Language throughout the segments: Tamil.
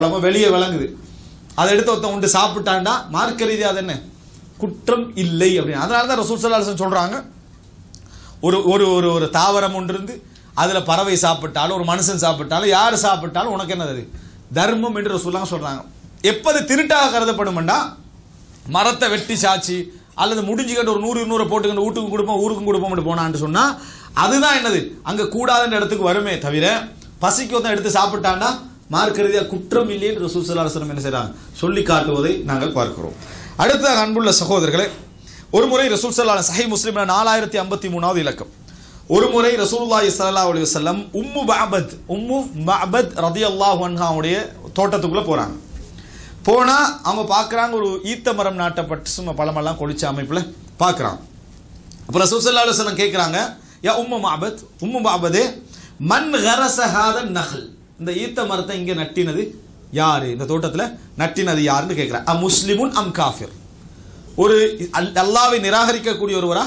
நம்ம வெளியே விளங்குது அதை எடுத்து ஒருத்தன் உண்டு சாப்பிட்டாண்டா மார்க்க ரீதியாக அது என்ன குற்றம் இல்லை அப்படின்னு அதனால தான் ரசூல் ஸல்லல்லாஹு அலைஹி வஸல்லம் சொல்றாங்க ஒரு ஒரு ஒரு ஒரு தாவரம் ஒன்று இருந்து அதில் பறவை சாப்பிட்டாலும் ஒரு மனுஷன் சாப்பிட்டாலும் யார் சாப்பிட்டாலும் உனக்கு என்னது அது? தர்மம் என்று ரசூலாங்க சொல்றாங்க எப்போது திருட்டாக கருதப்படும்னா மரத்தை வெட்டி சாச்சி அல்லது முடிஞ்சுக்கிட்டு ஒரு நூறு நூறு போட்டுக்கிட்டு வீட்டுக்கும் கொடுப்போம் ஊருக்கும் கொடுப்போம்னு போனான்னு சொன்னா அதுதான் என்னது அங்க கூடாதுன்ற இடத்துக்கு வருமே தவிர பசிக்கு ஒருத்தன் எடுத்து சாப்பிட்டான்னா மார்க்க ரீதியாக குற்றம் இல்லை என்று ரசூல் ஸல்லல்லாஹு அலைஹி வஸல்லம் என்ன செய்றாங்க சொல்லி காட்டுவதை நாங்கள் பார்க்கிறோம் அடுத்த அன்புள்ள சகோதரர்களே ஒரு முறை ரசூல் ஸல்லல்லாஹு சஹி முஸ்லிம்ல நாலாயிரத்தி ஐம்பத்தி மூணாவது இலக்கம் ஒரு முறை ரசூலுல்லாஹி ஸல்லல்லாஹு அலைஹி வஸல்லம் உம்மு மஅபத் உம்மு மஅபத் ரதியல்லாஹு அன்ஹாவுடைய தோட்டத்துக்குள்ள போறாங்க போனா அவங்க பார்க்கறாங்க ஒரு ஈத்த மரம் நாட்டப்பட்டு சும்மா பழமெல்லாம் கொளிச்ச அமைப்புல பார்க்கறாங்க அப்ப ரசூல் ஸல்லல்லாஹு அலைஹி வஸல்லம் கேட்கறாங்க யா உம்மு மஅபத் உம்மு மஅபதே மன் கரஸ ஹாத நஹல் இந்த ஈத்த மரத்தை இங்க நட்டினது யாரு இந்த தோட்டத்துல நட்டினது யாருன்னு கேட்கறாங்க அ முஸ்லிமுன் அம் காஃபிர் ஒரு அல்- அல்லாவை நிராகரிக்கக்கூடிய ஒருவரா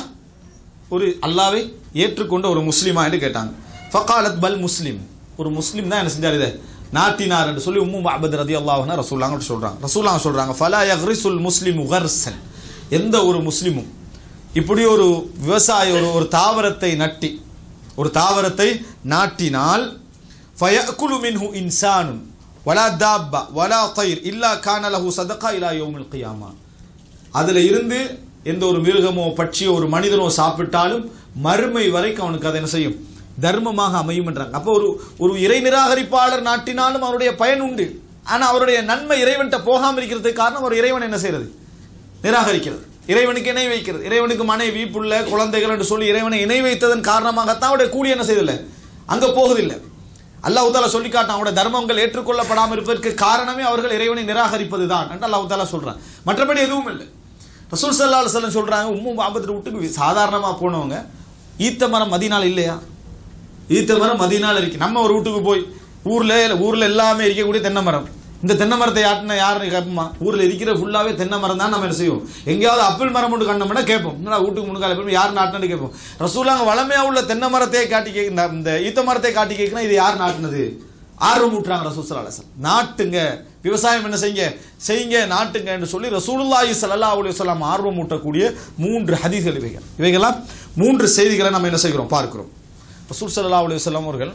ஒரு அல்லாவை ஏற்றுக்கொண்ட ஒரு முஸ்லிமா என்று கேட்டாங்க ஃபகாலத் பல் முஸ்லிம் ஒரு முஸ்லிம் தான் என்ன செஞ்சார் இதை நாட்டினார் என்று சொல்லி உம்மு அபத் ரதி அல்லாஹ்னா ரசூல்லாங்க சொல்றாங்க ரசூல்லாங்க சொல்றாங்க ஃபலா யக்ரிசுல் முஸ்லிம் உகர்சன் எந்த ஒரு முஸ்லிமும் இப்படி ஒரு விவசாயி ஒரு ஒரு தாவரத்தை நட்டி ஒரு தாவரத்தை நாட்டினால் ஃபயக்குலு மின்ஹு இன்சானும் வலா தாப்பா வலா தயிர் இல்லா கான லஹு சதகா இலா யௌமில் கியாமா அதுல இருந்து எந்த ஒரு மிருகமோ பட்சியோ ஒரு மனிதனோ சாப்பிட்டாலும் மறுமை வரைக்கும் அவனுக்கு அதை என்ன செய்யும் தர்மமாக அமையும் என்றாங்க அப்போ ஒரு ஒரு இறை நிராகரிப்பாளர் நாட்டினாலும் அவருடைய பயன் உண்டு ஆனா அவருடைய நன்மை இறைவன்கிட்ட போகாம இருக்கிறதுக்கு காரணம் ஒரு இறைவன் என்ன செய்யறது நிராகரிக்கிறது இறைவனுக்கு இணை வைக்கிறது இறைவனுக்கு மனைவி புள்ள குழந்தைகள் என்று சொல்லி இறைவனை இணை வைத்ததன் காரணமாகத்தான் அவருடைய கூலி என்ன செய்தில்லை அங்க போகுதில்லை அல்லாஹ் தாலா சொல்லி காட்டான் அவருடைய தர்மங்கள் ஏற்றுக்கொள்ளப்படாமல் இருப்பதற்கு காரணமே அவர்கள் இறைவனை நிராகரிப்பது தான் என்று அல்லாஹ் தாலா சொல்றான் மற்றபடி எதுவும் இல்லை ரசூல் சல்லா அலுவலம் சொல்றாங்க உம்மு பாபத்து வீட்டுக்கு சாதாரணமா போனவங்க ஈத்த மரம் மதினால் இல்லையா ஈத்த மரம் மதினால் இருக்கு நம்ம ஒரு வீட்டுக்கு போய் ஊர்ல ஊர்ல எல்லாமே இருக்கக்கூடிய தென்னை மரம் இந்த தென்னை மரத்தை யாட்டின யாருன்னு கேட்போமா ஊர்ல இருக்கிற ஃபுல்லாவே தென்னை மரம் தான் நம்ம என்ன செய்வோம் எங்கேயாவது அப்பிள் மரம் ஒன்று கண்டோம்னா கேட்போம் என்னடா வீட்டுக்கு முன்னுக்கால போய் யார் நாட்டினு கேட்போம் ரசூலாங்க வளமையா உள்ள தென்னை மரத்தை காட்டி கேட்க இந்த- இந்த ஈத்த மரத்தை காட்டி கேட்கணும் இது யார் நாட்டினது ஆர்வம் ஊட்டுறாங்க ரசூல் அலசன் நாட்டுங்க விவசாயம் என்ன செய்யுங்க செய்யுங்க நாட்டுங்க என்று சொல்லி ரசூலுல்லாஹி ஸல்லல்லாஹு அலைஹி வஸல்லம் ஆர்வம் ஊட்டக்கூடிய மூன்று ஹதீஸ்கள் இவைகள் இவைகளாம் மூன்று செய்திகளை நம்ம என்ன செய்கிறோம் பார்க்கிறோம் ரசூல் ஸல்லல்லாஹு அலைஹி வஸல்லம் அவர்கள்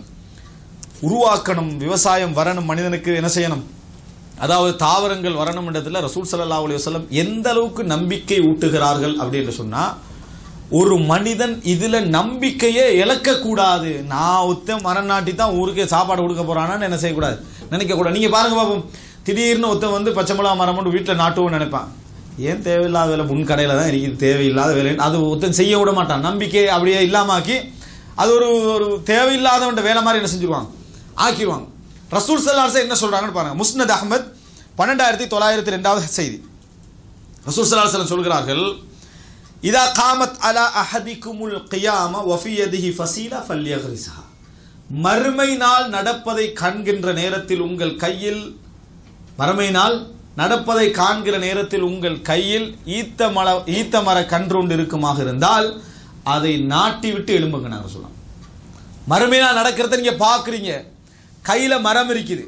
உருவாக்கணும் விவசாயம் வரணும் மனிதனுக்கு என்ன செய்யணும் அதாவது தாவரங்கள் வரணும் இடத்துல ரசூல் ஸல்லல்லாஹு அலைஹி வஸல்லம் எந்த அளவுக்கு நம்பிக்கை ஊட்டுகிறார்கள் அப்படின்னு சொன்னா ஒரு மனிதன் இதுல நம்பிக்கையே இழக்க கூடாது நான் ஒத்த மரம் நாட்டி தான் ஊருக்கே சாப்பாடு கொடுக்க போறானான்னு என்ன செய்யக்கூடாது நினைக்க கூடாது நீங்க பாருங்க பாப்போம் திடீர்னு ஒருத்தன் வந்து பச்சை மிளகா மரம் கொண்டு வீட்டில் நாட்டுவோம் நினைப்பான் ஏன் தேவையில்லாத வேலை முன் கடையில் தான் இருக்குது தேவையில்லாத வேலை அது ஒருத்தன் செய்ய விட மாட்டான் நம்பிக்கை அப்படியே இல்லாமாக்கி அது ஒரு ஒரு தேவையில்லாதவன்ட வேலை மாதிரி என்ன செஞ்சுருவாங்க ஆக்கிடுவாங்க ரசூல் சல்லாஸ் என்ன சொல்றாங்கன்னு பாருங்க முஸ்னத் அஹ்மத் பன்னெண்டாயிரத்தி தொள்ளாயிரத்தி ரெண்டாவது செய்தி ரசூல் சல்லாஹ் சொல்கிறார்கள் இதா காமத் அலா அஹதிக்குமுல் கியாம வஃபியதிஹி ஃபசீலா ஃபல்யஹ்ரிஸஹா மறுமை நாள் நடப்பதை காண்கின்ற நேரத்தில் உங்கள் கையில் மறுமை நாள் நடப்பதை காண்கிற நேரத்தில் உங்கள் கையில் ஈத்த மர ஈத்த மர கன்றொண்டு இருக்குமாக இருந்தால் அதை நாட்டி விட்டு எழும்புங்க நாங்கள் சொல்லலாம் மறுமை நாள் நடக்கிறத நீங்க பாக்குறீங்க கையில மரம் இருக்குது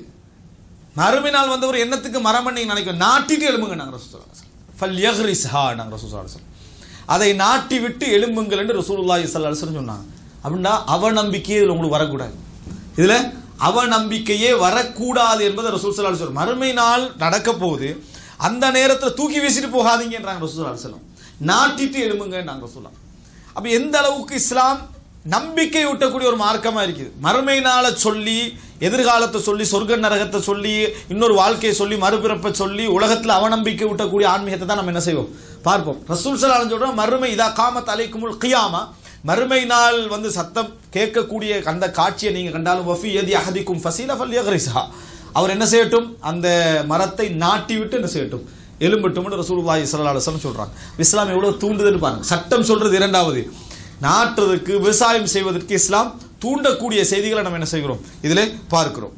மறுமை நாள் வந்து ஒரு எண்ணத்துக்கு மரம் நீங்க நினைக்கும் நாட்டிட்டு எழும்புங்க நாங்கள் ரசூல் ஃபல் யஹ்ரிஸ்ஹா நாங்கள் ரசூல் அதை நாட்டி விட்டு எழும்புங்கள் என்று ரசூலுல்லாஹி ஸல்லல்லாஹு அலைஹி வஸல்லம் சொன்னாங்க அப்படின்னா அவநம்பிக்கையே இதில் உங்களுக்கு வரக்கூடாது இதுல அவநம்பிக்கையே வரக்கூடாது என்பதை ரசூல் ஸல்லல்லாஹு அலைஹி வஸல்லம் மறுமை நாள் நடக்க போகுது அந்த நேரத்தில் தூக்கி வீசிட்டு போகாதீங்கன்றாங்க ரசூல் ஸல்லல்லாஹு அலைஹி வஸல்லம் நாட்டிட்டு எழும்புங்க நாங்கள் ரசூலாம் அப்ப எந்த அளவுக்கு இஸ்லாம் நம்பிக்கை ஊட்டக்கூடிய ஒரு மார்க்கமா இருக்குது மறுமை நாளை சொல்லி எதிர்காலத்தை சொல்லி சொர்க்க நரகத்தை சொல்லி இன்னொரு வாழ்க்கையை சொல்லி மறுபிறப்பை சொல்லி உலகத்துல அவநம்பிக்கை ஊட்டக்கூடிய ஆன்மீகத்தை தான் நம்ம என்ன செய்வோம் பார்ப்போம் ரசூல் சலாலம் சொல்றோம் மறுமை இதா காமத் அலைக்குமுல் கியாமா மறுமை நாள் வந்து சத்தம் கேட்கக்கூடிய அந்த காட்சியை நீங்க கண்டாலும் வஃபி எதி அஹதிக்கும் ஃபசீல ஃபல் யக்ரிஸா அவர் என்ன செய்யட்டும் அந்த மரத்தை நாட்டி விட்டு என்ன செய்யட்டும் எலும்பட்டும்னு ரசூலுல்லாஹி ஸல்லல்லாஹு அலைஹி வஸல்லம் சொல்றாங்க இஸ்லாம் எவ்வளவு தூண்டுதுன்னு பாருங்க சட்டம் சொல்றது இரண்டாவது நாட்டுறதுக்கு விவசாயம் செய்வதற்கு இஸ்லாம் தூண்டக்கூடிய செய்திகளை நம்ம என்ன செய்கிறோம் இதிலே பார்க்கிறோம்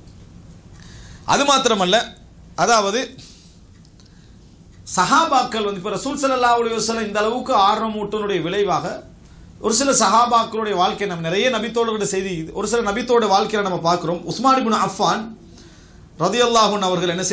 அது மாத்திரமல்ல அதாவது சஹாபாக்கள் வந்து இப்போ ரசூல் ஸல்லல்லாஹு அலைஹி வஸல்லம் இந்த அளவுக்கு ஆர்வம் ஊட்டனுடைய விளைவாக ஒரு சில சஹாபாக்களுடைய வாழ்க்கை நம்ம நிறைய நபித்தோட செய்தி ஒரு சில நபித்தோட வாழ்க்கையில நம்ம பார்க்கிறோம் உஸ்மான் இப்னு அஃபான் ரதியல்லாஹுன் அவர்கள் என்ன